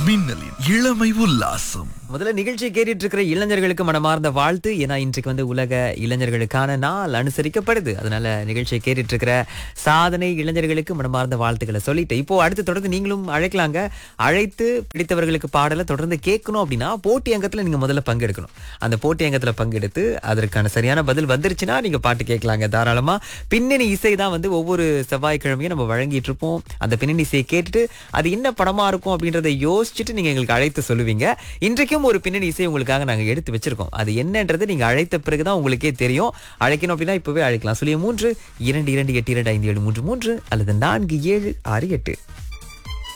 மின்னலின் இளமை உல்லாசம் முதல்ல நிகழ்ச்சியை கேட்டுட்டு இருக்கிற இளைஞர்களுக்கு மனமார்ந்த வாழ்த்து ஏன்னா இன்றைக்கு வந்து உலக இளைஞர்களுக்கான நாள் அனுசரிக்கப்படுது அதனால நிகழ்ச்சியை கேட்டுட்டு இருக்கிற சாதனை இளைஞர்களுக்கு மனமார்ந்த வாழ்த்துக்களை சொல்லிட்டு இப்போ அடுத்து தொடர்ந்து நீங்களும் அழைக்கலாங்க அழைத்து பிடித்தவர்களுக்கு பாடலை தொடர்ந்து கேட்கணும் அப்படின்னா போட்டி அங்கத்துல நீங்க முதல்ல பங்கெடுக்கணும் அந்த போட்டி அங்கத்துல பங்கெடுத்து அதற்கான சரியான பதில் வந்துருச்சுன்னா நீங்க பாட்டு கேட்கலாங்க தாராளமா பின்னணி இசை தான் வந்து ஒவ்வொரு செவ்வாய்க்கிழமையும் நம்ம வழங்கிட்டு இருப்போம் அந்த பின்னணி இசையை கேட்டுட்டு அது என்ன படமா இருக்கும் அப்படின்றத யோசிச்சுட்டு நீங்க எங்களுக்கு அழைத்து சொல்லுவீங்க இன்றைக்கும் ஒரு பின்னணி இசை உங்களுக்காக நாங்க எடுத்து வச்சிருக்கோம் அது என்னன்றது நீங்க அழைத்த பிறகுதான் உங்களுக்கே தெரியும் அழைக்கணும் அப்படின்னா இப்பவே அழைக்கலாம் சொல்லிய மூன்று இரண்டு இரண்டு எட்டு இரண்டு ஐந்து ஏழு மூன்று மூன்று அல்லது நான்கு ஏழு ஆறு எட்டு